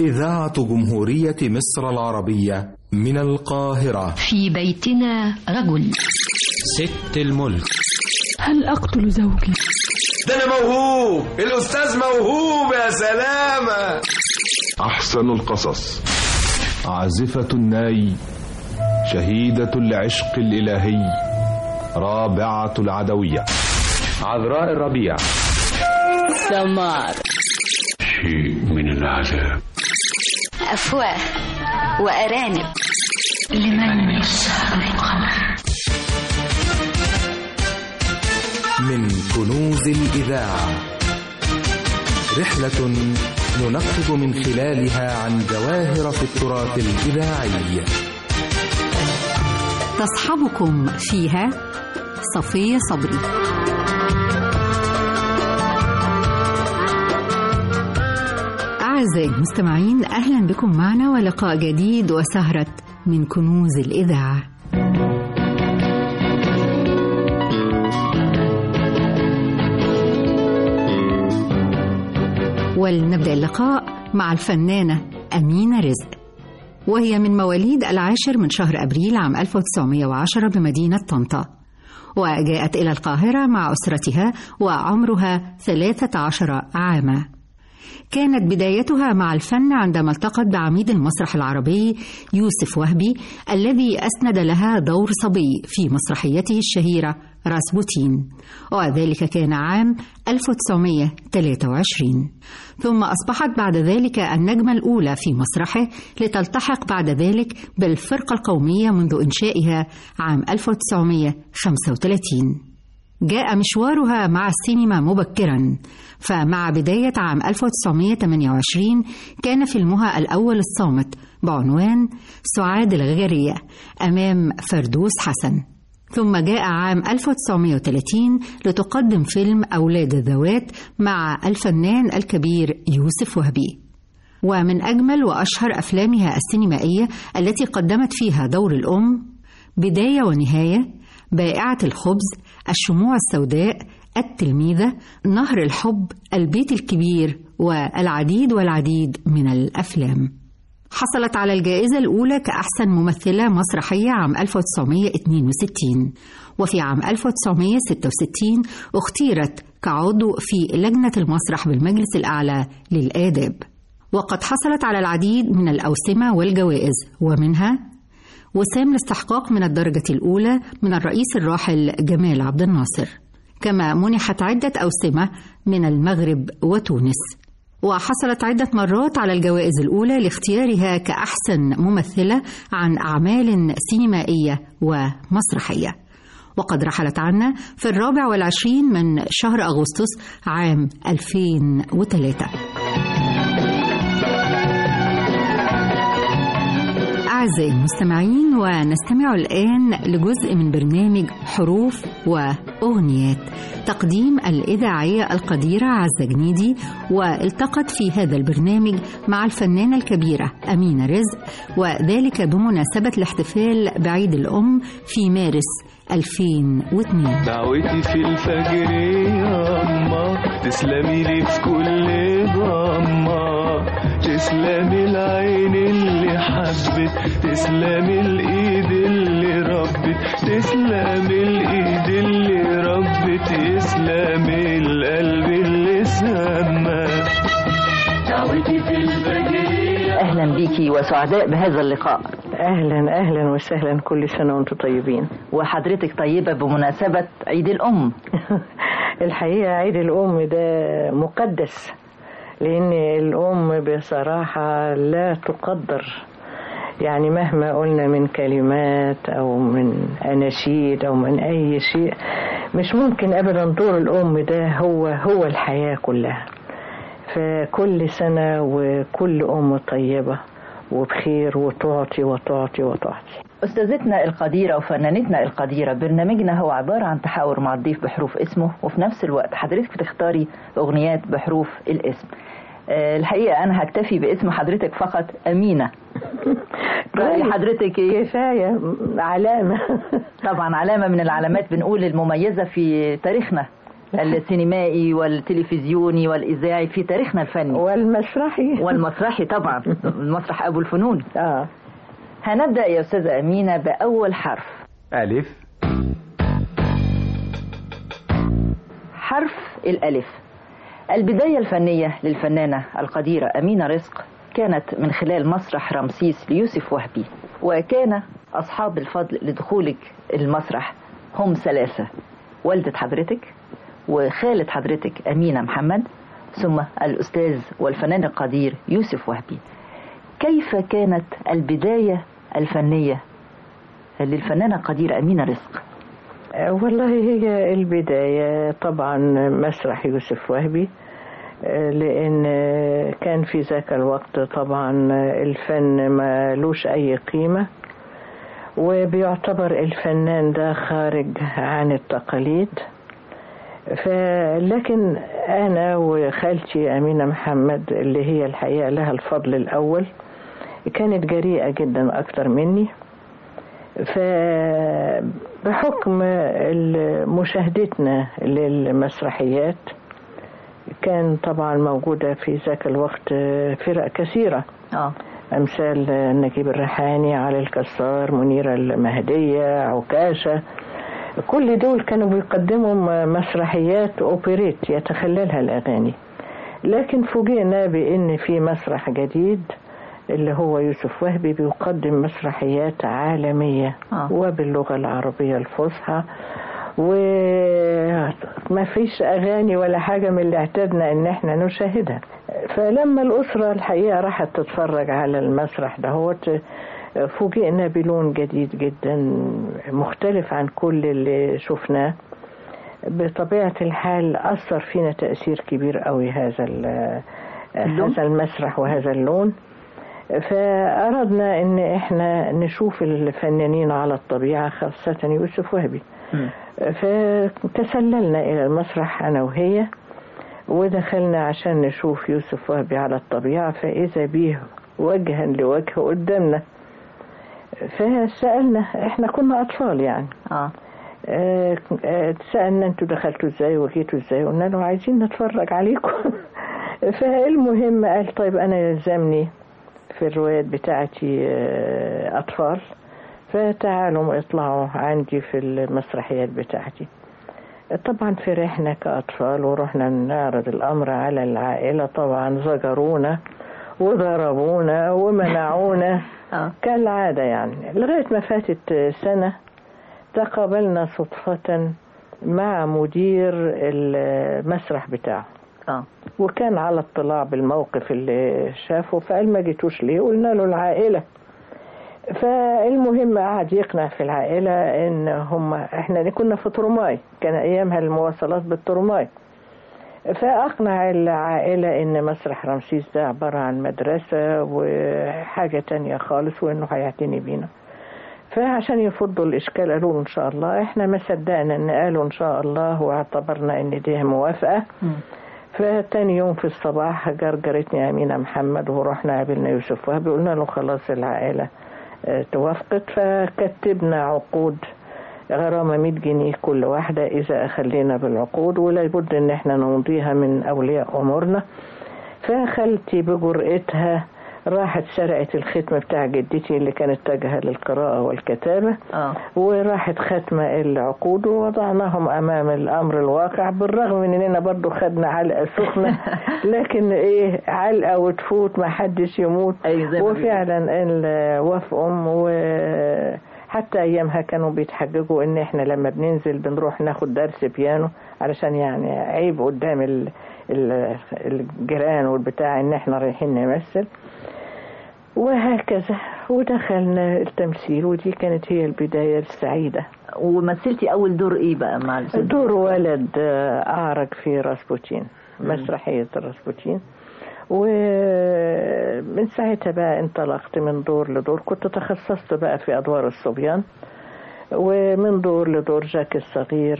إذاعة جمهورية مصر العربية من القاهرة في بيتنا رجل ست الملك هل أقتل زوجي؟ ده أنا موهوب الأستاذ موهوب يا سلامة أحسن القصص عازفة الناي شهيدة العشق الإلهي رابعة العدوية عذراء الربيع سمار شيء من العذاب أفواه وأرانب لمن يسهر القمر من كنوز الإذاعة رحلة ننقب من خلالها عن جواهر في التراث الإذاعي تصحبكم فيها صفية صبري أعزائي المستمعين أهلا بكم معنا ولقاء جديد وسهرة من كنوز الإذاعة ولنبدأ اللقاء مع الفنانة أمينة رزق وهي من مواليد العاشر من شهر أبريل عام 1910 بمدينة طنطا وجاءت إلى القاهرة مع أسرتها وعمرها 13 عاما كانت بدايتها مع الفن عندما التقت بعميد المسرح العربي يوسف وهبي الذي أسند لها دور صبي في مسرحيته الشهيرة راسبوتين وذلك كان عام 1923 ثم أصبحت بعد ذلك النجمة الأولى في مسرحه لتلتحق بعد ذلك بالفرقة القومية منذ إنشائها عام 1935 جاء مشوارها مع السينما مبكرا فمع بداية عام 1928 كان فيلمها الأول الصامت بعنوان سعاد الغجرية أمام فردوس حسن ثم جاء عام 1930 لتقدم فيلم أولاد الذوات مع الفنان الكبير يوسف وهبي ومن أجمل وأشهر أفلامها السينمائية التي قدمت فيها دور الأم بداية ونهاية بائعة الخبز الشموع السوداء التلميذة نهر الحب البيت الكبير والعديد والعديد من الأفلام حصلت على الجائزة الأولى كأحسن ممثلة مسرحية عام 1962 وفي عام 1966 اختيرت كعضو في لجنة المسرح بالمجلس الأعلى للآداب وقد حصلت على العديد من الأوسمة والجوائز ومنها وسام الاستحقاق من الدرجة الأولى من الرئيس الراحل جمال عبد الناصر كما منحت عدة أوسمة من المغرب وتونس وحصلت عدة مرات على الجوائز الأولى لاختيارها كأحسن ممثلة عن أعمال سينمائية ومسرحية وقد رحلت عنا في الرابع والعشرين من شهر أغسطس عام 2003 أعزائي المستمعين ونستمع الآن لجزء من برنامج حروف وأغنيات تقديم الإذاعية القديرة عزة جنيدي والتقت في هذا البرنامج مع الفنانة الكبيرة أمينة رزق وذلك بمناسبة الاحتفال بعيد الأم في مارس 2002 دعوتي في الفجر يا أما تسلمي لي في كل ضمة تسلمي العين اللي حبت تسلمي الايد اللي ربت تسلمي الايد اللي ربت تسلمي القلب اللي سمى دعوتي في الفجر اهلا بيكي وسعداء بهذا اللقاء اهلا اهلا وسهلا كل سنه وانتم طيبين وحضرتك طيبه بمناسبه عيد الام الحقيقه عيد الام ده مقدس لان الام بصراحه لا تقدر يعني مهما قلنا من كلمات او من اناشيد او من اي شيء مش ممكن ابدا دور الام ده هو هو الحياه كلها فكل سنه وكل ام طيبه وبخير وتعطي وتعطي وتعطي أستاذتنا القديرة وفنانتنا القديرة برنامجنا هو عبارة عن تحاور مع الضيف بحروف اسمه وفي نفس الوقت حضرتك بتختاري أغنيات بحروف الاسم الحقيقة أنا هكتفي باسم حضرتك فقط أمينة رأي حضرتك إيه؟ كفاية علامة طبعا علامة من العلامات بنقول المميزة في تاريخنا السينمائي والتلفزيوني والإذاعي في تاريخنا الفني والمسرحي والمسرحي طبعا المسرح أبو الفنون آه. هنبدأ يا أستاذة أمينة بأول حرف ألف حرف الألف البداية الفنية للفنانة القديرة أمينة رزق كانت من خلال مسرح رمسيس ليوسف وهبي وكان أصحاب الفضل لدخولك المسرح هم ثلاثة والدة حضرتك وخالة حضرتك أمينة محمد ثم الأستاذ والفنان القدير يوسف وهبي كيف كانت البداية الفنية للفنانة القديرة أمينة رزق والله هي البداية طبعا مسرح يوسف وهبي لأن كان في ذاك الوقت طبعا الفن ما لوش أي قيمة وبيعتبر الفنان ده خارج عن التقاليد فلكن أنا وخالتي أمينة محمد اللي هي الحقيقة لها الفضل الأول كانت جريئة جدا أكتر مني فبحكم مشاهدتنا للمسرحيات كان طبعا موجودة في ذاك الوقت فرق كثيرة آه. أمثال نجيب الريحاني علي الكسار منيرة المهدية عكاشة كل دول كانوا بيقدموا مسرحيات أوبريت يتخللها الأغاني لكن فوجئنا بأن في مسرح جديد اللي هو يوسف وهبي بيقدم مسرحيات عالمية آه. وباللغة العربية الفصحى وما فيش أغاني ولا حاجة من اللي اعتدنا إن احنا نشاهدها فلما الأسرة الحقيقة راحت تتفرج على المسرح دهوت فوجئنا بلون جديد جدا مختلف عن كل اللي شفناه بطبيعة الحال أثر فينا تأثير كبير قوي هذا هذا المسرح وهذا اللون فأردنا إن إحنا نشوف الفنانين على الطبيعة خاصة يوسف وهبي فتسللنا إلى المسرح أنا وهي ودخلنا عشان نشوف يوسف وهبي على الطبيعة فإذا بيه وجها لوجه قدامنا فسألنا احنا كنا أطفال يعني آه. آه سألنا انتوا دخلتوا ازاي وجيتوا ازاي قلنا له عايزين نتفرج عليكم فالمهم قال طيب أنا يلزمني في الروايات بتاعتي أطفال فتعالوا اطلعوا عندي في المسرحيات بتاعتي طبعا فرحنا كأطفال ورحنا نعرض الأمر على العائلة طبعا زجرونا وضربونا ومنعونا كالعادة يعني لغاية ما فاتت سنة تقابلنا صدفة مع مدير المسرح بتاعه آه. وكان على اطلاع بالموقف اللي شافه فقال ما جيتوش ليه قلنا له العائلة فالمهم قعد يقنع في العائلة ان هم احنا كنا في ترماي كان ايامها المواصلات بالترماي فاقنع العائلة ان مسرح رمسيس ده عبارة عن مدرسة وحاجة تانية خالص وانه هيعتني بينا فعشان يفضوا الاشكال قالوا ان شاء الله احنا ما صدقنا ان قالوا ان شاء الله واعتبرنا ان دي موافقة م. فتاني يوم في الصباح جرجرتني أمينة محمد ورحنا قابلنا يوسف وهبي قلنا له خلاص العائلة توافقت فكتبنا عقود غرامة 100 جنيه كل واحدة إذا أخلينا بالعقود ولا بد إن احنا نمضيها من أولياء أمورنا فخالتي بجرأتها راحت سرقت الختم بتاع جدتي اللي كانت تاجهة للقراءة والكتابة آه. وراحت ختمة العقود ووضعناهم أمام الأمر الواقع بالرغم من إننا برضو خدنا علقة سخنة لكن إيه علقة وتفوت ما حدش يموت أي وفعلا وافقهم و حتى ايامها كانوا بيتحججوا ان احنا لما بننزل بنروح ناخد درس بيانو علشان يعني عيب قدام ال ال الجيران والبتاع ان احنا رايحين نمثل وهكذا ودخلنا التمثيل ودي كانت هي البداية السعيدة ومثلتي أول دور إيه بقى مع دور ولد أعرج في راسبوتين مسرحية راسبوتين ومن ساعتها بقى انطلقت من دور لدور كنت تخصصت بقى في أدوار الصبيان ومن دور لدور جاك الصغير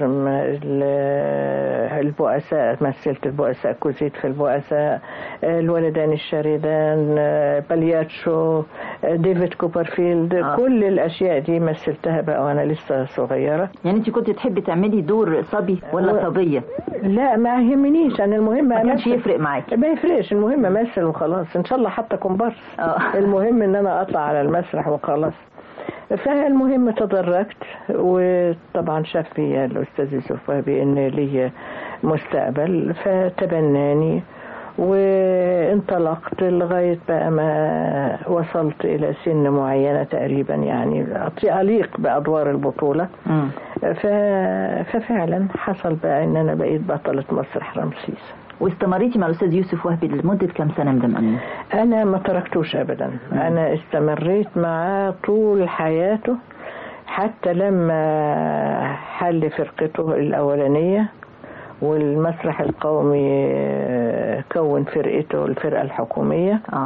البؤساء مثلت البؤساء كوزيت في البؤساء الولدان الشاردان بالياتشو ديفيد كوبرفيلد آه. كل الاشياء دي مثلتها بقى وانا لسه صغيره يعني انت كنت تحبي تعملي دور صبي ولا و... صبيه لا ما يهمنيش انا المهم ما كانش يفرق معاكي ما يفرقش المهم امثل وخلاص ان شاء الله حتى كومبارس المهم ان انا اطلع على المسرح وخلاص فالمهم تدرجت وطبعا شاف فيا الاستاذ يوسف وهبي ان لي مستقبل فتبناني وانطلقت لغاية بقى ما وصلت إلى سن معينة تقريبا يعني أليق بأدوار البطولة ف... ففعلا حصل بقى إن أنا بقيت بطلة مسرح رمسيس واستمريتي مع الاستاذ يوسف وهبي لمده كم سنه مدام امين؟ انا ما تركتوش ابدا مم. انا استمريت معاه طول حياته حتى لما حل فرقته الاولانيه والمسرح القومي كون فرقته الفرقه الحكوميه آه.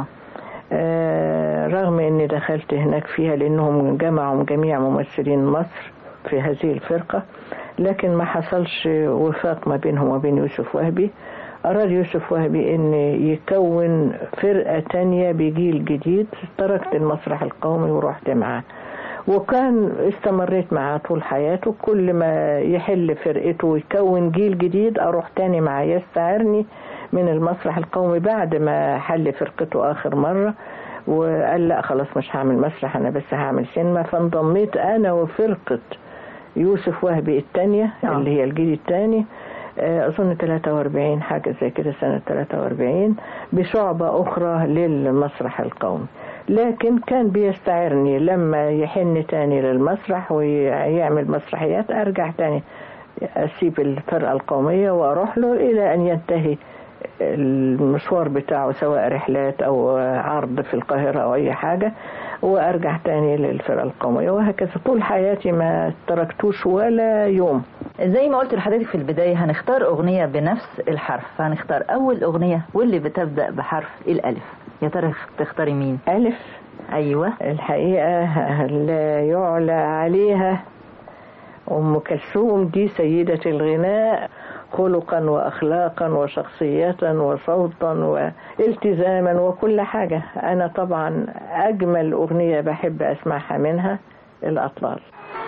آه رغم اني دخلت هناك فيها لانهم جمعوا جميع ممثلين مصر في هذه الفرقه لكن ما حصلش وفاق ما بينهم وبين يوسف وهبي أراد يوسف وهبي أن يكون فرقة تانية بجيل جديد تركت المسرح القومي ورحت معاه وكان استمريت معاه طول حياته كل ما يحل فرقته ويكون جيل جديد أروح تاني معاه يستعرني من المسرح القومي بعد ما حل فرقته آخر مرة وقال لا خلاص مش هعمل مسرح أنا بس هعمل سينما فانضميت أنا وفرقة يوسف وهبي التانية اللي هي الجيل التاني أظن 43 حاجة زي كده سنة 43 بشعبة أخرى للمسرح القومي لكن كان بيستعرني لما يحن تاني للمسرح ويعمل مسرحيات أرجع تاني أسيب الفرقة القومية وأروح له إلى أن ينتهي المشوار بتاعه سواء رحلات أو عرض في القاهرة أو أي حاجة وارجع تاني للفرقه القوميه وهكذا طول حياتي ما تركتوش ولا يوم زي ما قلت لحضرتك في البدايه هنختار اغنيه بنفس الحرف هنختار اول اغنيه واللي بتبدا بحرف الالف يا ترى تختاري مين الف ايوه الحقيقه لا يعلى عليها ام كلثوم دي سيده الغناء خلقا واخلاقا وشخصيه وصوتا والتزاما وكل حاجه انا طبعا اجمل اغنيه بحب اسمعها منها الاطلال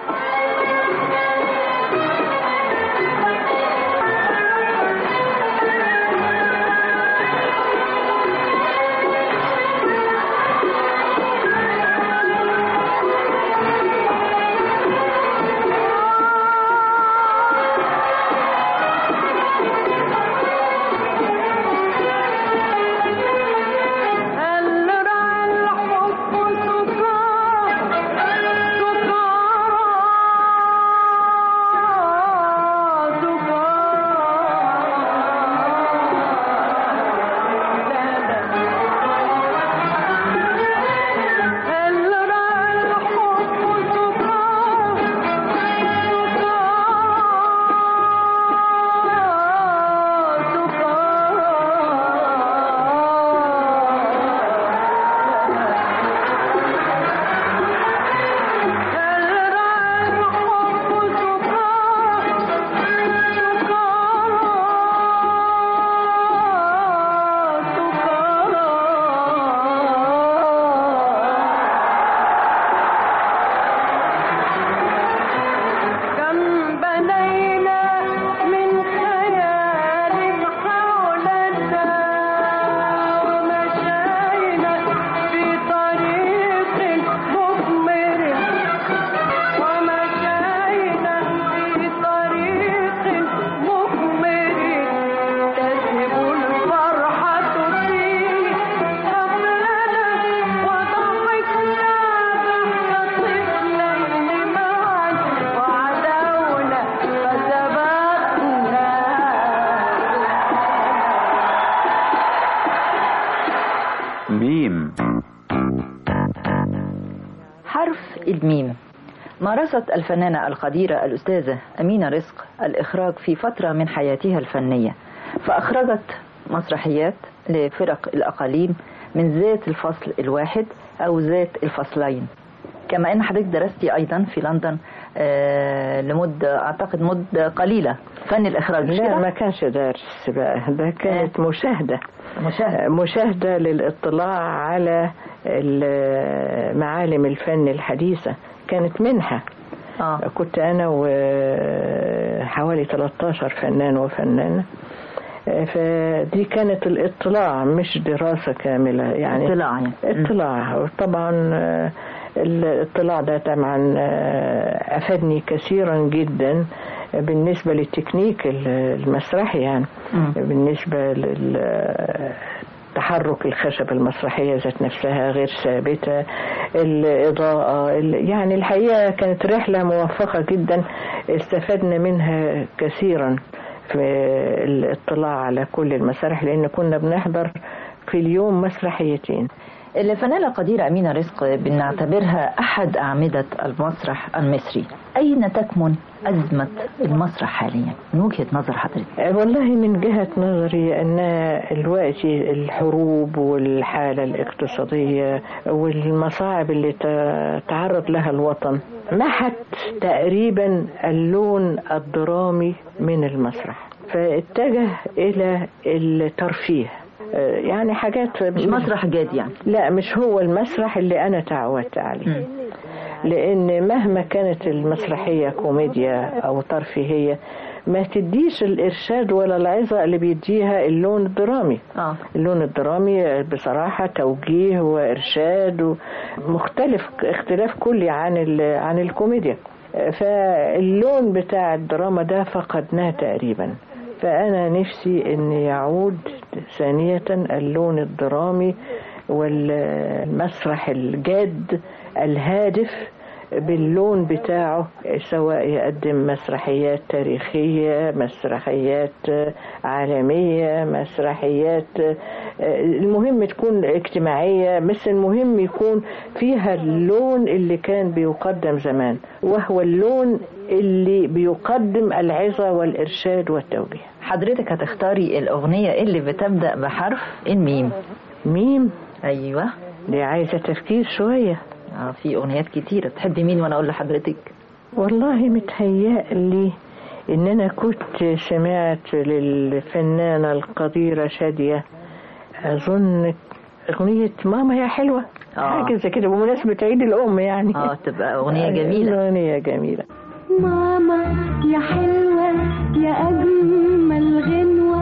الميم مارست الفنانة القديرة الأستاذة أمينة رزق الإخراج في فترة من حياتها الفنية فأخرجت مسرحيات لفرق الأقاليم من ذات الفصل الواحد أو ذات الفصلين كما ان حضرتك درستي ايضا في لندن آه لمده اعتقد مده قليله فن الاخراج مش لا كده؟ ما كانش درس بقى ده كانت مشاهدة مشاهدة مشاهدة للاطلاع على ال- معالم الفن الحديثة كانت منحة آه. كنت أنا وحوالي 13 فنان وفنانة آه، فدي كانت الاطلاع مش دراسة كاملة يعني اطلاع يعني. اطلاع طبعا آه، الاطلاع ده طبعا آه، أفادني كثيرا جدا بالنسبة للتكنيك المسرحي يعني مم. بالنسبة لل تحرك الخشبة المسرحية ذات نفسها غير ثابتة الإضاءة ال- يعني الحقيقة كانت رحلة موفقة جدا استفدنا منها كثيرا في الاطلاع على كل المسارح لأن كنا بنحضر في اليوم مسرحيتين الفنانة القديرة أمينة رزق بنعتبرها أحد أعمدة المسرح المصري أين تكمن أزمة المسرح حاليا من وجهة نظر حضرتك والله من جهة نظري أن الوقت الحروب والحالة الاقتصادية والمصاعب اللي ت- تعرض لها الوطن محت تقريبا اللون الدرامي من المسرح فاتجه إلى الترفيه آه، يعني حاجات مش مسرح جاد يعني لا مش هو المسرح اللي أنا تعودت عليه لأن مهما كانت المسرحية كوميديا أو ترفيهية ما تديش الإرشاد ولا العظة اللي بيديها اللون الدرامي آه. اللون الدرامي بصراحة توجيه وإرشاد مختلف اختلاف كلي عن ال- عن الكوميديا فاللون بتاع الدراما ده فقدناه تقريبا فأنا نفسي أن يعود ثانية اللون الدرامي والمسرح الجاد الهادف باللون بتاعه سواء يقدم مسرحيات تاريخية مسرحيات عالمية مسرحيات المهم تكون اجتماعية بس المهم يكون فيها اللون اللي كان بيقدم زمان وهو اللون اللي بيقدم العظة والإرشاد والتوجيه حضرتك هتختاري الأغنية اللي بتبدأ بحرف الميم ميم أيوة دي عايزة تفكير شوية آه في أغنيات كتيرة تحبي مين وأنا أقول لحضرتك والله متهيألي إن أنا كنت سمعت للفنانة القديرة شادية أظن أغنية ماما يا حلوة آه. حاجة زي كده بمناسبة عيد الأم يعني آه تبقى أغنية جميلة أغنية جميلة ماما يا حلوة يا أجمل غنوة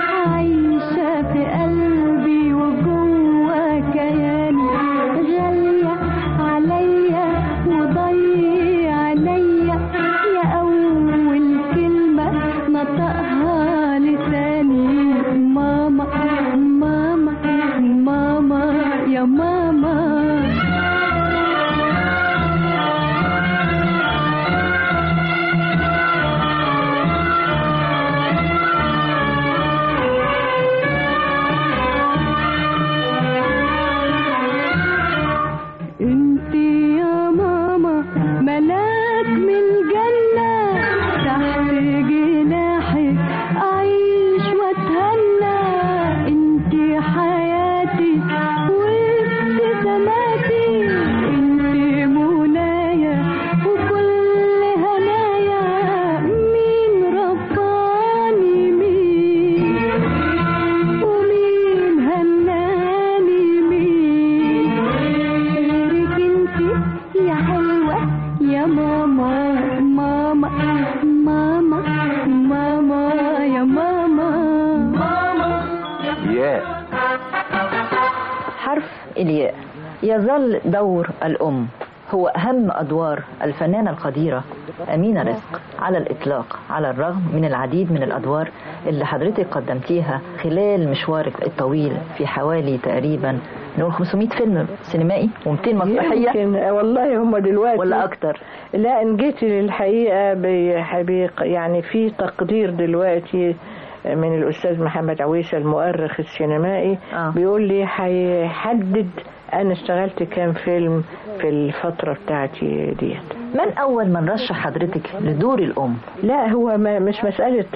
عايشة في قلبي وجوه كياني غالية عليا وضي عليا يا أول كلمة نطقها لساني ماما ماما ماما يا ماما انت يا ماما ملاك من الجنة تحت جناحك اعيش واتهنى انت حياتي وابتساماتي انت منايا وكل هنايا مين رباني مين ومين هناني مين غيرك انت يا حلوة يا ماما ماما ماما ماما يا ماما ماما ياء حرف الياء يظل دور الأم هو أهم أدوار الفنانة القديرة أمينة رزق على الإطلاق على الرغم من العديد من الأدوار اللي حضرتك قدمتيها خلال مشوارك الطويل في حوالي تقريبا نقول 500 فيلم سينمائي و200 مسرحية يمكن والله هم دلوقتي ولا أكتر لا ان جيت للحقيقة بي- بي- يعني في تقدير دلوقتي من الأستاذ محمد عويسة المؤرخ السينمائي آه. بيقول لي هيحدد أنا اشتغلت كام فيلم في الفترة بتاعتي ديت من أول من رشح حضرتك لدور الأم؟ لا هو ما مش مسألة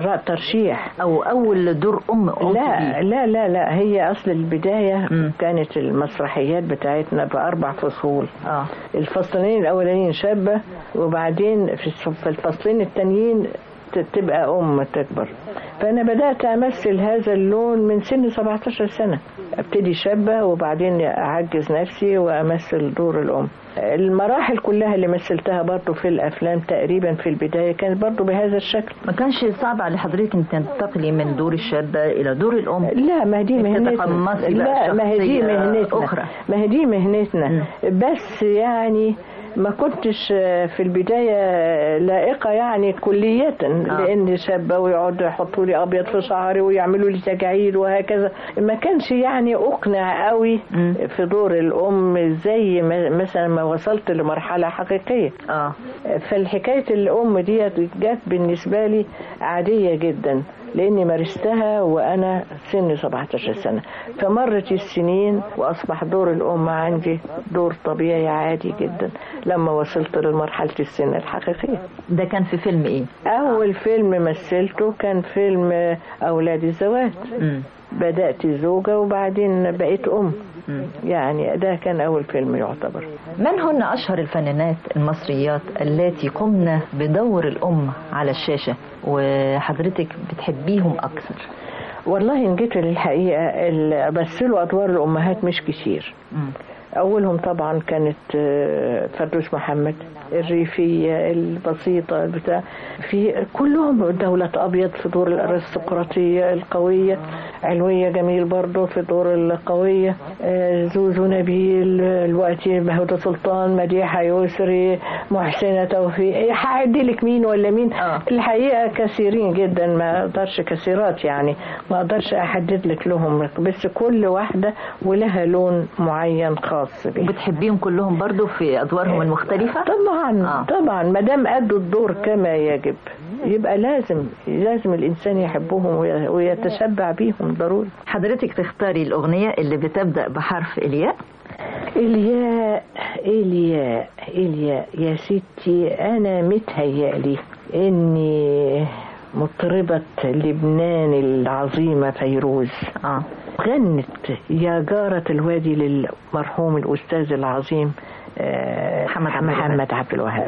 ترشيح أو أول دور أم لا لا لا لا هي أصل البداية م. كانت المسرحيات بتاعتنا بأربع فصول آه. الفصلين الأولانيين شابة وبعدين في الفصلين التانيين تبقى أم تكبر فأنا بدأت أمثل هذا اللون من سن 17 سنة ابتدي شابة وبعدين أعجز نفسي وأمثل دور الأم المراحل كلها اللي مثلتها برضو في الأفلام تقريبا في البداية كانت برضو بهذا الشكل ما كانش صعب على حضرتك أن تنتقلي من دور الشابة إلى دور الأم لا ما دي مهنتنا لا ما هي دي مهنتنا أخرى. ما هي دي مهنتنا م. بس يعني ما كنتش في البداية لائقة يعني كلية آه. لأن شابة ويقعدوا يحطوا لي أبيض في شعري ويعملوا لي تجاعيد وهكذا ما كانش يعني أقنع قوي م. في دور الأم زي مثلا ما وصلت لمرحلة حقيقية آه. فالحكاية الأم دي جت بالنسبة لي عادية جدا لاني مارستها وانا سن 17 سنه فمرت السنين واصبح دور الام عندي دور طبيعي عادي جدا لما وصلت لمرحله السن الحقيقيه ده كان في فيلم ايه اول فيلم مثلته كان فيلم اولاد الزواج م. بدات زوجه وبعدين بقيت ام يعني ده كان أول فيلم يعتبر من هن أشهر الفنانات المصريات التي قمن بدور الأم على الشاشة وحضرتك بتحبيهم أكثر والله إن جيت للحقيقة مثلوا أدوار الأمهات مش كتير م. أولهم طبعا كانت فردوس محمد الريفية البسيطة بتاع في كلهم دولة أبيض في دور الأرستقراطية القوية علوية جميل برضه في دور القوية زوزو نبيل الوقتي بهدى سلطان مديحة يسري محسنة توفيق هعدي لك مين ولا مين آه. الحقيقة كثيرين جدا ما أقدرش كثيرات يعني ما أقدرش أحدد لك لهم بس كل واحدة ولها لون معين خاص خاص بيه وبتحبيهم كلهم برضو في ادوارهم المختلفه طبعا آه. طبعا ما دام ادوا الدور كما يجب يبقى لازم لازم الانسان يحبهم ويتشبع بيهم ضروري حضرتك تختاري الاغنيه اللي بتبدا بحرف الياء الياء الياء الياء يا ستي انا متهيألي اني مطربة لبنان العظيمة فيروز آه. غنت يا جارة الوادي للمرحوم الأستاذ العظيم آه محمد عبد محمد عبد الوهاب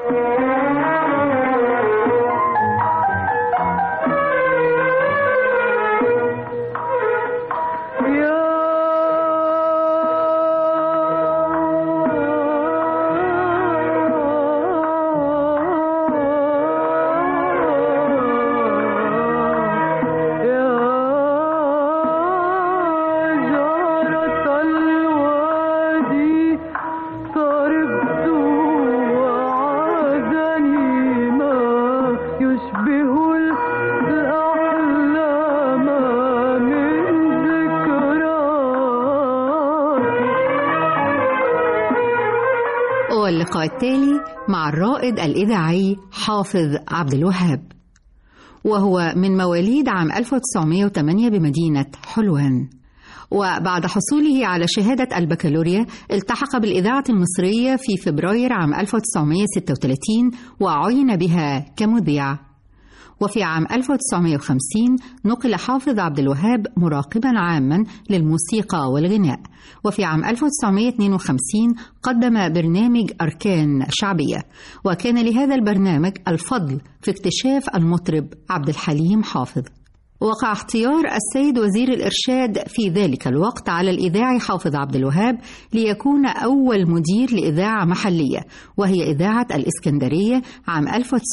واللقاء التالي مع الرائد الإذاعي حافظ عبد الوهاب وهو من مواليد عام 1908 بمدينة حلوان وبعد حصوله على شهادة البكالوريا التحق بالإذاعة المصرية في فبراير عام 1936 وعين بها كمذيع وفي عام 1950 نقل حافظ عبد الوهاب مراقبا عاما للموسيقى والغناء وفي عام 1952 قدم برنامج أركان شعبية وكان لهذا البرنامج الفضل في اكتشاف المطرب عبد الحليم حافظ وقع اختيار السيد وزير الإرشاد في ذلك الوقت على الإذاعي حافظ عبد الوهاب ليكون أول مدير لإذاعة محلية وهي إذاعة الإسكندرية عام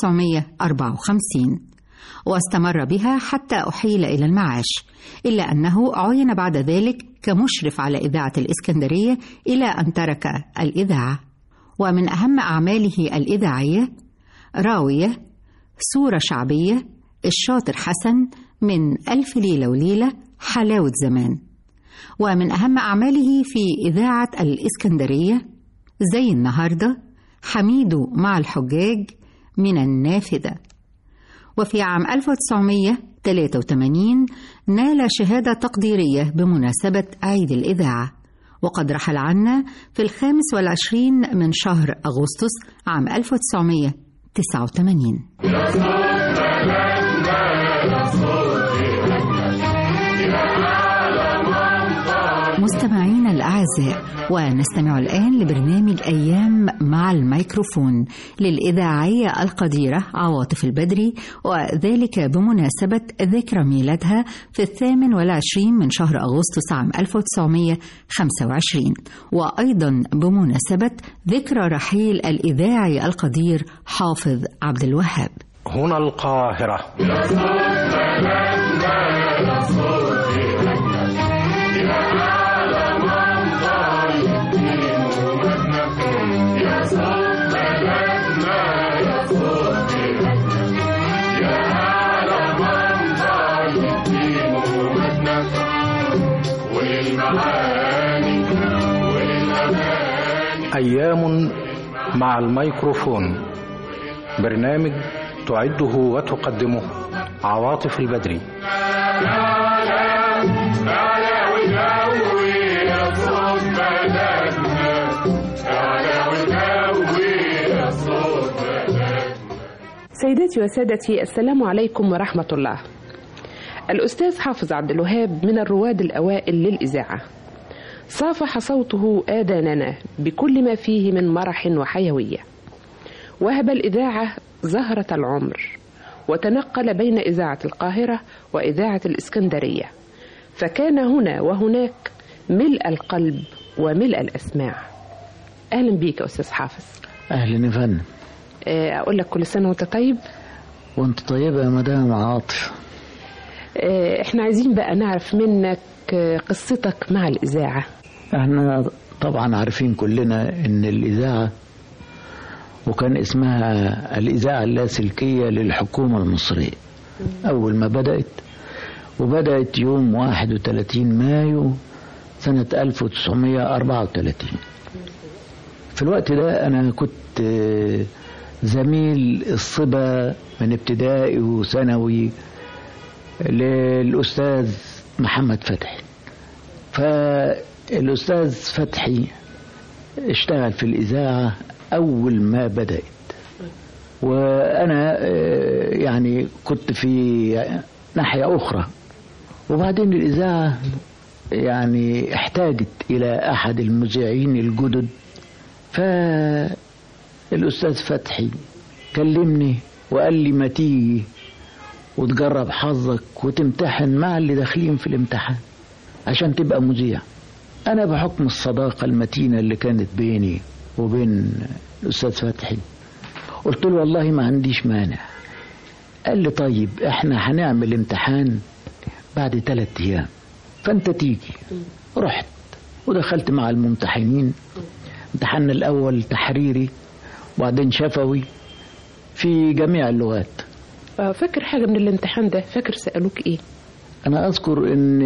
1954 واستمر بها حتى أحيل إلى المعاش إلا أنه عين بعد ذلك كمشرف على إذاعة الإسكندرية إلى أن ترك الإذاعة ومن أهم أعماله الإذاعية راوية صورة شعبية الشاطر حسن من ألف ليلة وليلة حلاوة زمان ومن أهم أعماله في إذاعة الإسكندرية زي النهاردة حميد مع الحجاج من النافذة وفي عام 1983 نال شهادة تقديرية بمناسبة عيد الإذاعة وقد رحل عنا في الخامس والعشرين من شهر أغسطس عام 1989 مستمعينا الأعزاء ونستمع الآن لبرنامج أيام مع الميكروفون للإذاعية القديرة عواطف البدري وذلك بمناسبة ذكرى ميلادها في الثامن والعشرين من شهر أغسطس عام 1925 وأيضا بمناسبة ذكرى رحيل الإذاعي القدير حافظ عبد الوهاب هنا القاهرة أيام مع الميكروفون برنامج تعده وتقدمه عواطف البدري سيداتي وسادتي السلام عليكم ورحمة الله الأستاذ حافظ عبد الوهاب من الرواد الأوائل للإذاعة صافح صوته آذاننا بكل ما فيه من مرح وحيوية وهب الإذاعة زهرة العمر وتنقل بين إذاعة القاهرة وإذاعة الإسكندرية فكان هنا وهناك ملء القلب وملء الأسماع أهلا بيك أستاذ حافظ أهلا يا فندم أقول لك كل سنة وأنت طيب وأنت طيبة يا مدام عاطف احنا عايزين بقى نعرف منك قصتك مع الإذاعة احنا طبعا عارفين كلنا ان الإذاعة وكان اسمها الإذاعة اللاسلكية للحكومة المصرية أول ما بدأت وبدأت يوم 31 مايو سنة 1934 في الوقت ده أنا كنت زميل الصبا من ابتدائي وثانوي للأستاذ محمد فتحي فالأستاذ فتحي اشتغل في الإذاعة أول ما بدأت وأنا يعني كنت في ناحية أخرى وبعدين الإذاعة يعني احتاجت إلى أحد المذيعين الجدد فالأستاذ فتحي كلمني وقال لي ما تيجي وتجرب حظك وتمتحن مع اللي داخلين في الامتحان عشان تبقى مذيع أنا بحكم الصداقة المتينة اللي كانت بيني وبين الأستاذ فتحي قلت له والله ما عنديش مانع قال لي طيب احنا هنعمل امتحان بعد ثلاثة أيام فأنت تيجي رحت ودخلت مع الممتحنين امتحان الأول تحريري وبعدين شفوي في جميع اللغات فاكر حاجة من الامتحان ده فاكر سألوك ايه أنا أذكر إن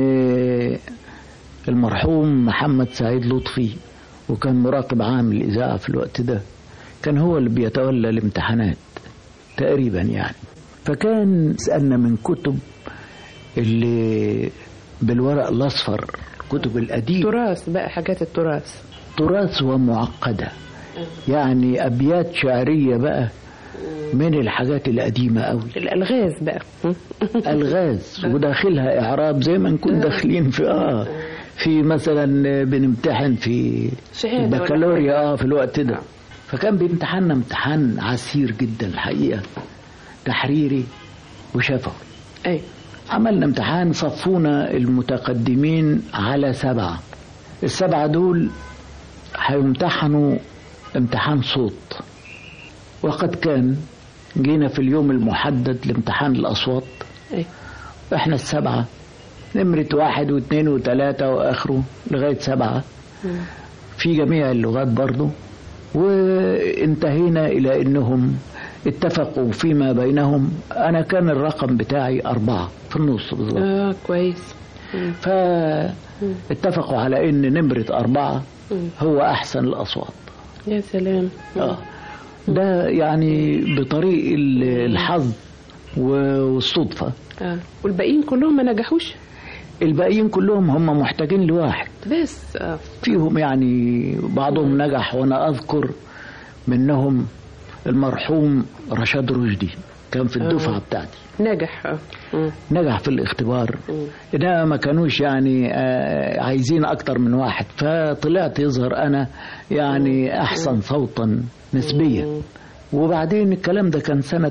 المرحوم محمد سعيد لطفي وكان مراقب عام الإذاعة في الوقت ده كان هو اللي بيتولى الامتحانات تقريبا يعني فكان سألنا من كتب اللي بالورق الأصفر كتب القديم تراث بقى حاجات التراث تراث ومعقدة يعني أبيات شعرية بقى من الحاجات القديمة قوي الألغاز بقى ألغاز وداخلها إعراب زي ما نكون داخلين في آه في مثلا بنمتحن في البكالوريا اه في الوقت ده فكان بيمتحنا امتحان عسير جدا الحقيقة تحريري وشفوي أي عملنا امتحان صفونا المتقدمين على سبعة السبعة دول هيمتحنوا امتحان صوت وقد كان جينا في اليوم المحدد لامتحان الأصوات أي. احنا السبعة نمرة واحد واثنين وثلاثة وآخره لغاية سبعة مم. في جميع اللغات برضو وانتهينا إلى أنهم اتفقوا فيما بينهم أنا كان الرقم بتاعي أربعة في النص بالظبط آه كويس مم. فاتفقوا على أن نمرة أربعة مم. هو أحسن الأصوات يا سلام آه. ده يعني بطريق ال- الحظ والصدفة آه. والباقيين كلهم ما نجحوش الباقيين كلهم هم محتاجين لواحد بس آه. فيهم يعني بعضهم نجح وانا اذكر منهم المرحوم رشاد رشدي كان في الدفعه آه. بتاعتي نجح آه. مم. نجح في الاختبار انما ما كانوش يعني آه، عايزين اكتر من واحد فطلعت يظهر انا يعني احسن صوتا نسبيا وبعدين الكلام ده كان سنة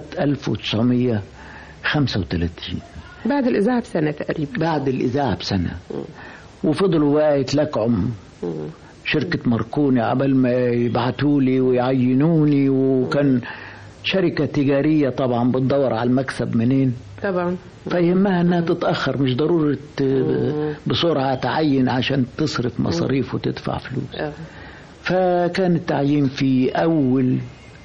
1935 بعد الإذاعة بسنة تقريبا بعد الإذاعة بسنة وفضلوا بقى يتلكعم شركة ماركوني عبال ما يبعتولي ويعينوني وكان شركة تجارية طبعا بتدور على المكسب منين طبعا فيهمها انها تتأخر مش ضرورة آه، بسرعة تعين عشان تصرف مصاريف وتدفع فلوس آه. فكان التعيين في أول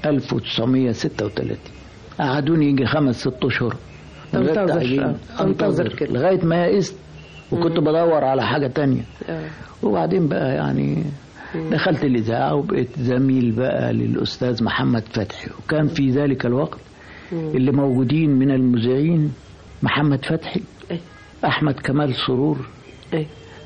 1936 قعدوني يجي خمس ست أشهر من غير تنتظر، تعيين. آه. تنتظر أنتظر كده. لغاية ما يئست وكنت بدور على حاجة تانية آه. وبعدين بقى يعني دخلت الإذاعة وبقيت زميل بقى للأستاذ محمد فتحي وكان في ذلك الوقت اللي موجودين من المذيعين محمد فتحي أي. أحمد كمال سرور أي.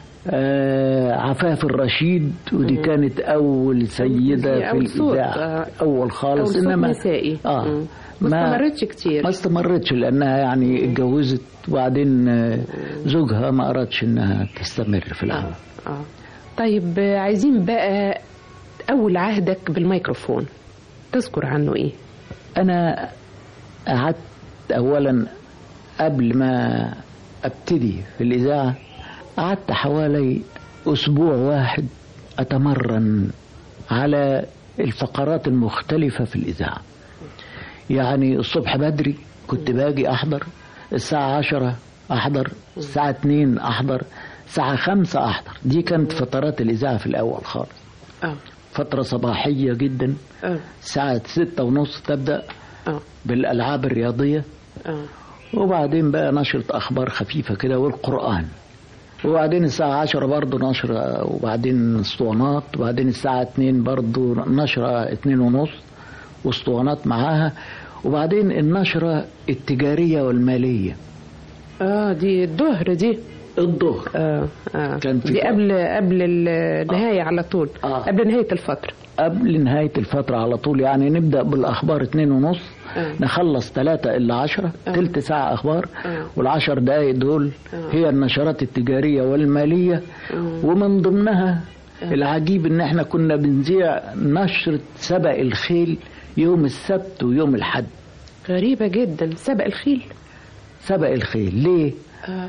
آه عفاف الرشيد ودي مم. كانت أول سيدة في أول صوت، الإذاعة آه. أول خالص أول صوت إنما نسائي. آه مم. ما استمرتش كتير ما استمرتش لأنها يعني اتجوزت وبعدين آه، زوجها ما أرادش إنها تستمر في العمل آه. طيب آه، عايزين بقى أول عهدك بالميكروفون تذكر عنه إيه؟ أنا قعدت أولا قبل ما أبتدي في الإذاعة قعدت حوالي أسبوع واحد أتمرن على الفقرات المختلفة في الإذاعة يعني الصبح بدري كنت باجي أحضر الساعة عشرة أحضر الساعة اتنين أحضر الساعة خمسة أحضر دي كانت فترات الإذاعة في الأول خالص آه. فترة صباحية جدا آه. الساعة ستة ونص تبدأ آه. بالألعاب الرياضية آه. وبعدين بقى نشرة أخبار خفيفة كده والقرآن وبعدين الساعة عشرة برضو نشرة وبعدين اسطوانات وبعدين الساعة اتنين برضو نشرة اتنين ونص واسطوانات معاها وبعدين النشرة التجارية والمالية اه دي الظهر دي الظهر اه اه كان في دي قبل قبل النهاية على طول آه. قبل نهاية الفترة قبل نهاية الفترة على طول يعني نبدأ بالأخبار اتنين ونص آه. نخلص ثلاثة إلا عشرة آه. تلت ساعة أخبار آه. والعشر دقايق دول آه. هي النشرات التجارية والمالية آه. ومن ضمنها العجيب إن إحنا كنا بنذيع نشرة سبق الخيل يوم السبت ويوم الحد غريبة جدا سبق الخيل سبق الخيل ليه؟ آه.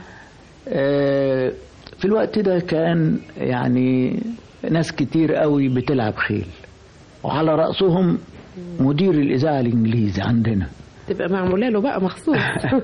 آه في الوقت ده كان يعني ناس كتير قوي بتلعب خيل وعلى رأسهم مدير الإذاعة الإنجليزي عندنا تبقى معمولة له بقى مخصوص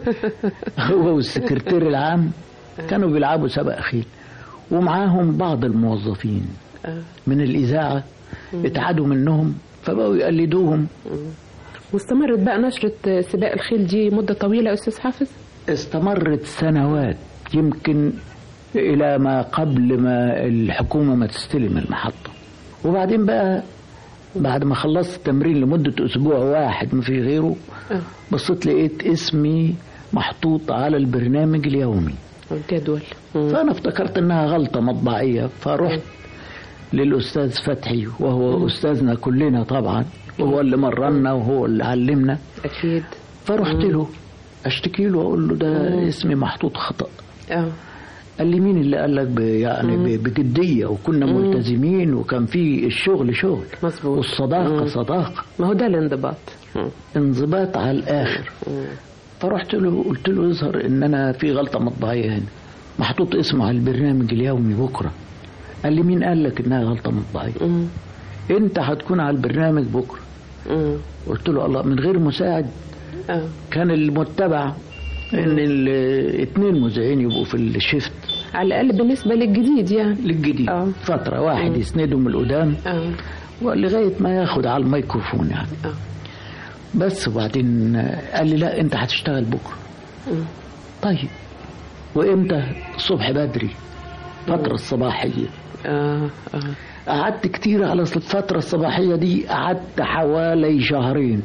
هو والسكرتير العام كانوا بيلعبوا سبق خيل ومعاهم بعض الموظفين آه. من الإذاعة اتعادوا منهم فبقوا يقلدوهم واستمرت بقى نشرة سباق الخيل دي مدة طويلة يا أستاذ حافظ استمرت سنوات يمكن إلى ما قبل ما الحكومة ما تستلم المحطة وبعدين بقى بعد ما خلصت التمرين لمدة أسبوع واحد ما في غيره آه. بصيت لقيت اسمي محطوط على البرنامج اليومي الجدول فأنا افتكرت إنها غلطة مطبعية فرحت للأستاذ فتحي وهو أستاذنا كلنا طبعا وهو اللي مرنا وهو اللي علمنا أكيد فرحت له أشتكي له وأقول له ده اسمي محطوط خطأ اه قال لي مين اللي قال لك ب- يعني مم. ب- بجدية وكنا مم. ملتزمين وكان في الشغل شغل مظبوط والصداقة مم. صداقة ما هو ده الانضباط انضباط على الآخر فرحت له قلت له يظهر إن أنا في غلطة مطبعية هنا محطوط اسمه على البرنامج اليومي بكرة قال لي مين قال لك إنها غلطة مطبعية أنت هتكون على البرنامج بكرة قلت له الله من غير مساعد اه كان المتبع ان الاثنين مذيعين يبقوا في الشيفت على الأقل بالنسبة للجديد يعني للجديد اه فترة واحد مم. يسندهم من القدام اه ولغاية ما ياخد على الميكروفون يعني اه بس وبعدين قال لي لا انت هتشتغل بكرة مم. طيب وامتى الصبح بدري فترة الصباحية اه اه قعدت كتير على الفترة الصباحية دي قعدت حوالي شهرين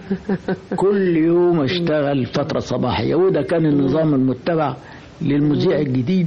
كل يوم اشتغل فترة صباحية وده كان النظام المتبع للمذيع الجديد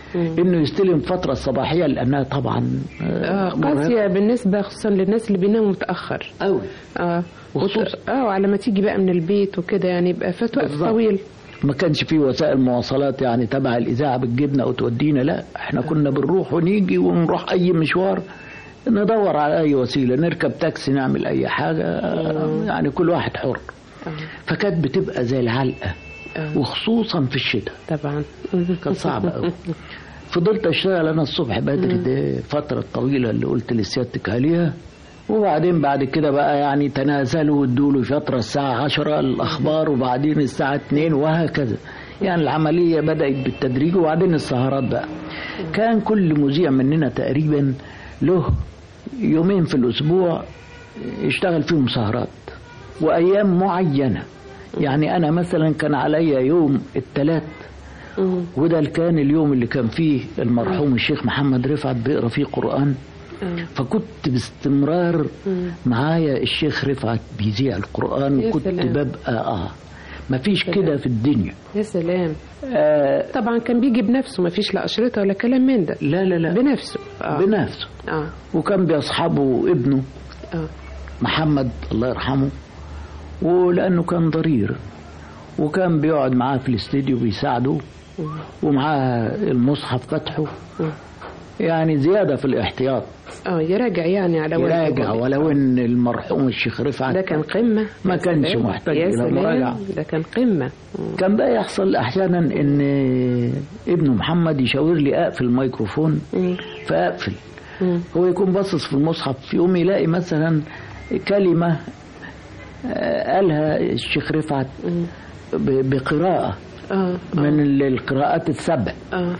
انه يستلم فتره الصباحيه لانها طبعا آه قاسيه بالنسبه خصوصا للناس اللي بيناموا متاخر قوي اه وخصوصا اه وعلى ما تيجي بقى من البيت وكده يعني يبقى فات وقت طويل ما كانش في وسائل مواصلات يعني تبع الاذاعه بتجيبنا او تودينا لا احنا كنا بنروح ونيجي ونروح اي مشوار ندور على اي وسيله نركب تاكسي نعمل اي حاجه يعني كل واحد حر فكانت بتبقى زي العلقه وخصوصا في الشتاء طبعا كانت صعبه قوي فضلت اشتغل انا الصبح بدري دي فتره طويله اللي قلت لسيادتك عليها وبعدين بعد كده بقى يعني تنازلوا وادوا له فتره الساعه 10 الاخبار وبعدين الساعه 2 وهكذا يعني العمليه بدات بالتدريج وبعدين السهرات بقى كان كل مذيع مننا تقريبا له يومين في الاسبوع يشتغل فيهم سهرات وايام معينه يعني انا مثلا كان عليا يوم الثلاث وده كان اليوم اللي كان فيه المرحوم الشيخ محمد رفعت بيقرا فيه قران فكنت باستمرار معايا الشيخ رفعت بيذيع القران وكنت ببقى اه ما فيش كده في الدنيا يا سلام آه طبعا كان بيجي بنفسه ما فيش لا اشرطه ولا كلام من ده لا لا لا بنفسه آه. بنفسه آه. وكان بيصحبه ابنه آه. محمد الله يرحمه ولانه كان ضرير وكان بيقعد معاه في الاستديو بيساعده ومعاه المصحف فتحه يعني زياده في الاحتياط اه يراجع يعني على يراجع ولو ان المرحوم الشيخ رفعت ده كان قمه ما كانش محتاج الى مراجعه ده كان قمه كان بقى يحصل احيانا ان ابنه محمد يشاور لي اقفل الميكروفون فاقفل هو يكون باصص في المصحف في يوم يلاقي مثلا كلمه قالها الشيخ رفعت بقراءه آه. من القراءات السبع آه.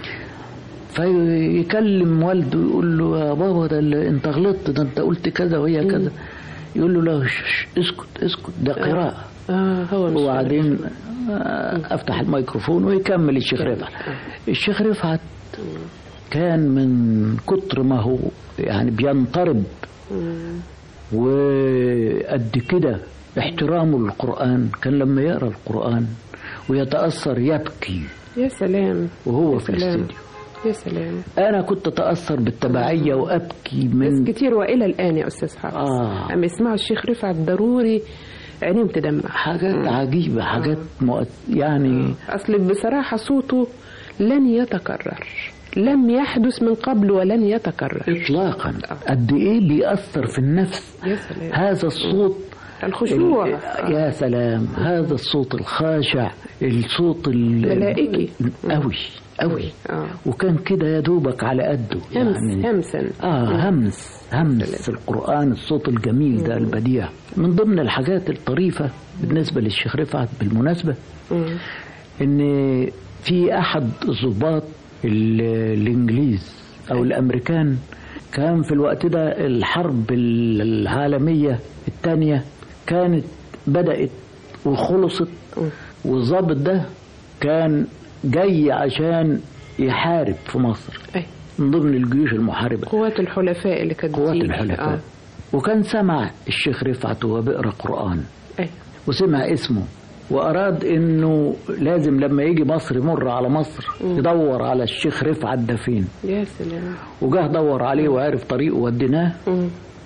فيكلم والده يقول له يا بابا ده اللي انت غلطت ده انت قلت كذا وهي كذا يقول له لا اسكت اسكت ده قراءة آه هو مش وبعدين آه افتح الميكروفون ويكمل الشيخ رفعت الشيخ رفعت كان من كتر ما هو يعني بينطرب وقد كده احترامه للقرآن كان لما يقرأ القرآن ويتأثر يبكي يا سلام وهو يا في سلام. الاستديو يا سلام انا كنت اتاثر بالتبعيه وابكي من ناس كتير والى الان يا استاذ حافظ آه. اما يسمعوا الشيخ رفعت ضروري عينيهم تدمع حاجات عجيبه حاجات مؤث... يعني اصل بصراحه صوته لن يتكرر لم يحدث من قبل ولن يتكرر اطلاقا قد ايه بيأثر في النفس يا سلام هذا الصوت الخشوع ال- يا سلام هذا الصوت الخاشع الصوت ال- ملائكي. قوي قوي آه. وكان كده يا دوبك على قده همس يعني همسا اه همس همس القرآن الصوت الجميل ده البديع من ضمن الحاجات الطريفة بالنسبة للشيخ رفعت بالمناسبة مم. ان في احد ضباط ال- الانجليز او الامريكان كان في الوقت ده الحرب العالمية الثانية كانت بدأت وخلصت والضابط ده كان جاي عشان يحارب في مصر أي. من ضمن الجيوش المحاربة قوات الحلفاء اللي كانت قوات بتيجي. الحلفاء آه. وكان سمع الشيخ رفعت وهو بيقرا قرآن أي. وسمع اسمه وأراد إنه لازم لما يجي مصر يمر على مصر يدور على الشيخ رفعت ده فين يا سلام وجاه دور عليه وعرف طريقه وديناه مم.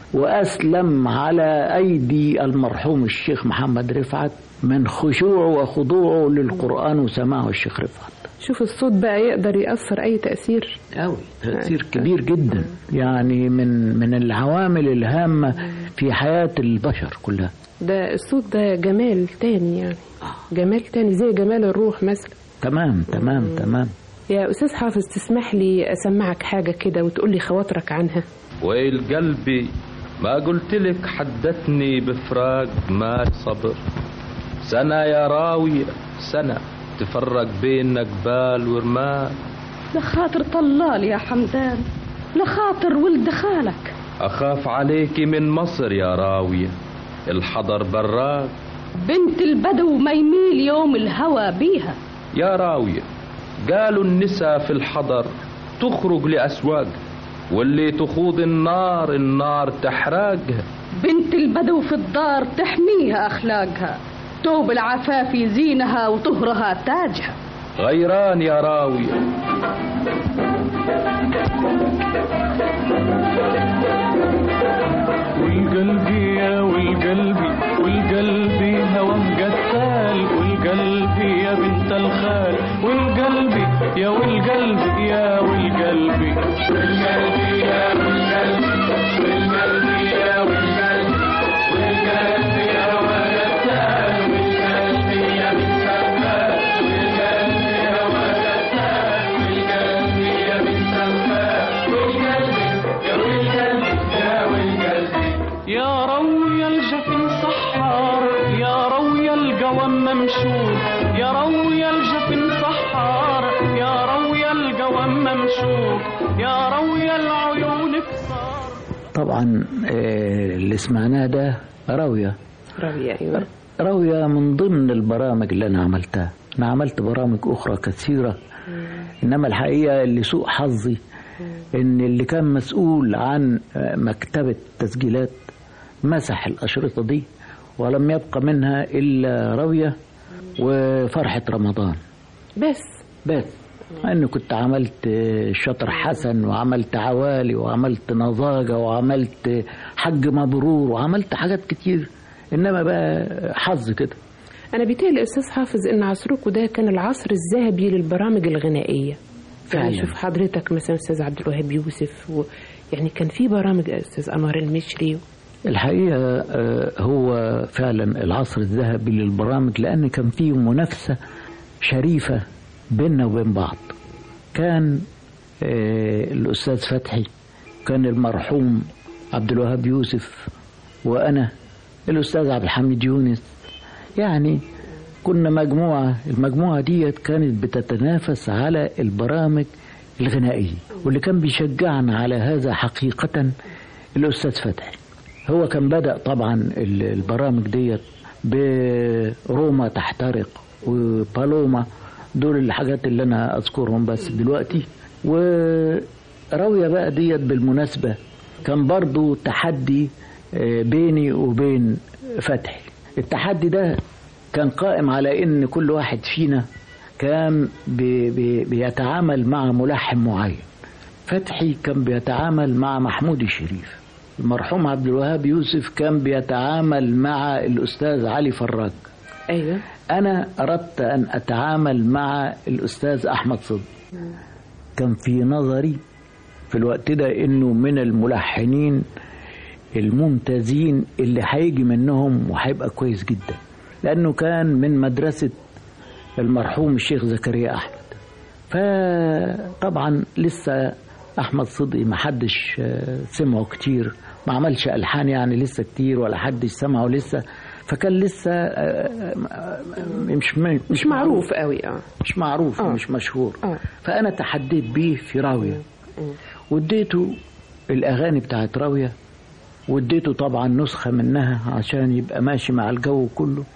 وأسلم على أيدي المرحوم الشيخ محمد رفعت من خشوعه وخضوعه للقرآن وسماعه الشيخ رفعت شوف الصوت بقى يقدر يأثر أي تأثير أوي تأثير كبير جدا يعني من من العوامل الهامة في حياة البشر كلها ده الصوت ده جمال تاني يعني جمال تاني زي جمال الروح مثلا تمام تمام تمام يا أستاذ حافظ تسمح لي أسمعك حاجة كده وتقول لي خواطرك عنها ويل قلبي ما قلت لك حدثني بفراق ما صبر سنة يا راوية سنة تفرق بين قبال ورمال لخاطر طلال يا حمدان لخاطر ولد خالك أخاف عليك من مصر يا راوية الحضر براك بنت البدو ما يميل يوم الهوى بيها يا راوية قالوا النساء في الحضر تخرج لأسواق واللي تخوض النار النار تحرقها بنت البدو في الدار تحميها أخلاقها توب العفاف زينها وطهرها تاجها غيران يا راوية شغال والقلبي يا والقلب يا والقلبي والقلبي يا والقلبي والقلبي يا والقلبي والقلبي يا ولدتان والقلبي يا بنت سلمان والقلبي يا ولدتان والقلبي يا بنت سلمان والقلبي يا والقلبي يا والقلبي يا روي الجفن سحار يا روي القوم ممشود يا روي الجفن سحار يا روي القوم ممشود يا روي العيون كسار طبعا آه، اللي سمعناه ده راوية راوية أيوة راوية من ضمن البرامج اللي أنا عملتها أنا عملت برامج أخرى كثيرة إنما الحقيقة اللي سوء حظي إن اللي كان مسؤول عن آه، مكتبة تسجيلات مسح الأشرطة دي ولم يبقى منها إلا راوية وفرحة رمضان بس بس مع اني كنت عملت شاطر حسن وعملت عوالي وعملت نظاجة وعملت حج مبرور وعملت حاجات كتير انما بقى حظ كده أنا بيتهيألي أستاذ حافظ إن عصركم ده كان العصر الذهبي للبرامج الغنائية يعني فعلا. شوف حضرتك مثلا أستاذ عبد الوهاب يوسف و... يعني كان في برامج أستاذ أنور المشري الحقيقة آه، هو فعلا العصر الذهبي للبرامج لأن كان فيه منافسة شريفة بيننا وبين بعض كان آه، الأستاذ فتحي كان المرحوم عبد الوهاب يوسف وأنا الأستاذ عبد الحميد يونس يعني كنا مجموعة المجموعة ديت كانت بتتنافس على البرامج الغنائية واللي كان بيشجعنا على هذا حقيقة الأستاذ فتحي هو كان بدأ طبعا ال- البرامج ديت بروما تحترق وبالوما دول الحاجات اللي أنا أذكرهم بس دلوقتي وراوية بقى ديت بالمناسبة كان برضو تحدي آه، بيني وبين فتحي التحدي ده كان قائم على ان كل واحد فينا كان بي بي بيتعامل مع ملحن معين فتحي كان بيتعامل مع محمود الشريف المرحوم عبد الوهاب يوسف كان بيتعامل مع الاستاذ علي فراج ايوه انا اردت ان اتعامل مع الاستاذ احمد صدق كان في نظري في الوقت ده انه من الملحنين الممتازين اللي هيجي منهم وهيبقى كويس جدا لانه كان من مدرسه المرحوم الشيخ زكريا احمد فطبعا لسه احمد صدقي ما حدش آه، سمعه كتير ما عملش الحان يعني لسه كتير ولا حدش سمعه لسه فكان لسه آه، آه، مش مش, مش معروف قوي اه مش معروف آه. مش مشهور آه. فانا تحديت بيه في راويه واديته الاغاني بتاعت راويه واديته طبعا نسخه منها عشان يبقى ماشي مع الجو كله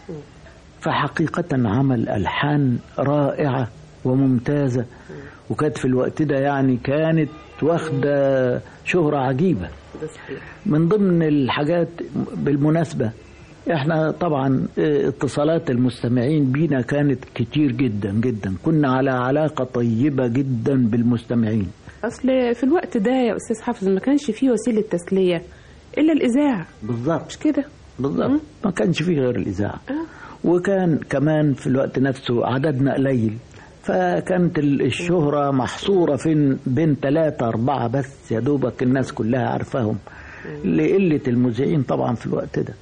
فحقيقه عمل الحان رائعه وممتازه وكانت في الوقت ده يعني كانت واخده شهره عجيبه ده صحيح من ضمن الحاجات بالمناسبة احنا طبعا اه، اتصالات المستمعين بينا كانت كتير جدا جدا كنا على علاقة طيبة جدا بالمستمعين اصل في الوقت ده يا استاذ حافظ ما كانش فيه وسيله تسليه الا الاذاعه بالظبط مش كده بالظبط ما كانش فيه غير الإذاعة وكان كمان في الوقت نفسه عددنا قليل فكانت ال- الشهرة محصورة فين بين ثلاثة أربعة بس يا دوبك الناس كلها عارفاهم لقلة المذيعين طبعا في الوقت ده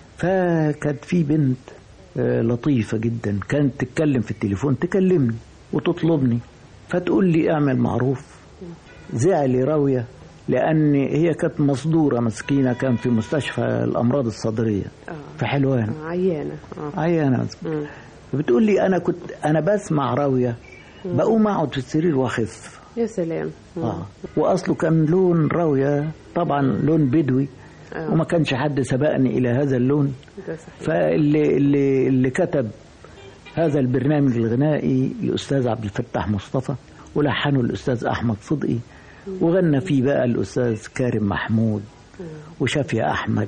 فكانت في بنت آه، لطيفة جدا كانت تتكلم في التليفون تكلمني وتطلبني فتقول لي اعمل معروف زعلي راوية لأن هي كانت مصدورة مسكينة كان في مستشفى الأمراض الصدرية في حلوان آه، عيانه اه عيانة مم. بتقول لي أنا كنت أنا بسمع راوية بقوم أقعد في السرير وأخف يا سلام مم. آه. وأصله كان لون راوية طبعا لون بدوي آه. وما كانش حد سبقني إلى هذا اللون ده صحيح فاللي اللي اللي كتب هذا البرنامج الغنائي الأستاذ عبد الفتاح مصطفى ولحنه الأستاذ أحمد صدقي وغنى فيه بقى الأستاذ كارم محمود وشافية أحمد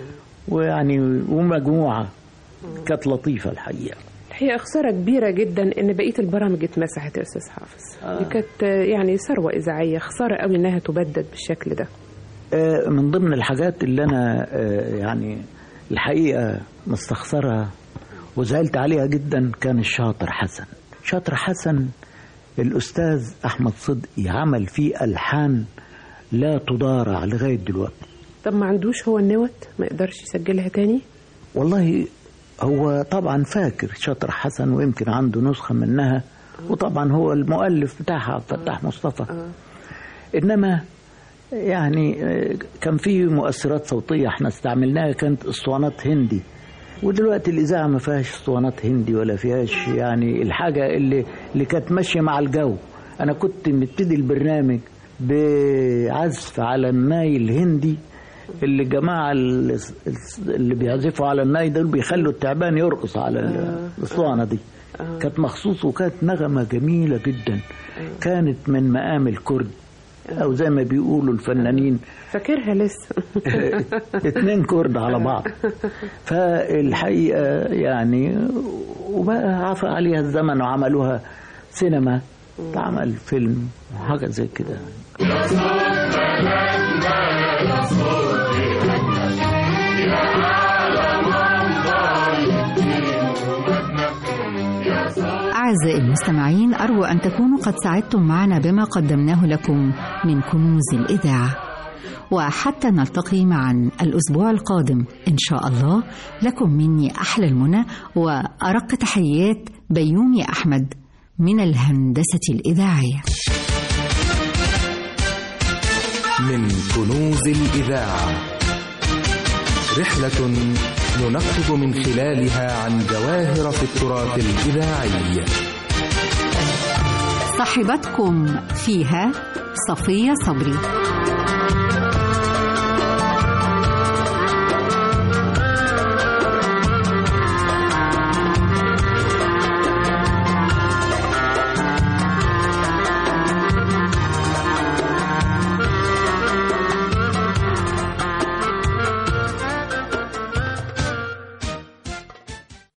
ويعني ومجموعة كانت لطيفة الحقيقة الحقيقه خساره كبيره جدا ان بقيه البرامج اتمسحت يا استاذ حافظ آه. دي كانت آه، يعني ثروه اذاعيه خساره قوي انها تبدد بالشكل ده آه، من ضمن الحاجات اللي أنا آه، يعني الحقيقة مستخسرها وزعلت عليها جدا كان الشاطر حسن شطر حسن الأستاذ أحمد صدقي عمل فيه ألحان لا تضارع لغاية دلوقتي طب ما عندوش هو النوت ما يقدرش يسجلها تاني والله هو طبعا فاكر شطر حسن ويمكن عنده نسخة منها وطبعا هو المؤلف بتاعها عبد الفتاح مصطفى إنما يعني كان في مؤثرات صوتية احنا استعملناها كانت اسطوانات هندي ودلوقتي الإذاعة ما فيهاش اسطوانات هندي ولا فيهاش يعني الحاجة اللي اللي كانت ماشية مع الجو أنا كنت مبتدي البرنامج بعزف على الناي الهندي اللي جماعة اللي بيعزفوا على الناي دول بيخلوا التعبان يرقص على الاسطوانة دي كانت مخصوص وكانت نغمة جميلة جدا كانت من مقام الكرد او زي ما بيقولوا الفنانين فاكرها لسه اتنين كرد على بعض فالحقيقه يعني وبقى عفى عليها الزمن وعملوها سينما اتعمل فيلم وحاجه زي كده أعزائي المستمعين أرجو أن تكونوا قد سعدتم معنا بما قدمناه لكم من كنوز الإذاعة وحتى نلتقي معا الأسبوع القادم إن شاء الله لكم مني أحلى المنى وأرق تحيات بيومي أحمد من الهندسة الإذاعية من كنوز الإذاعة رحلة ننقب من خلالها عن جواهر في التراث الإذاعي صاحبتكم فيها صفية صبري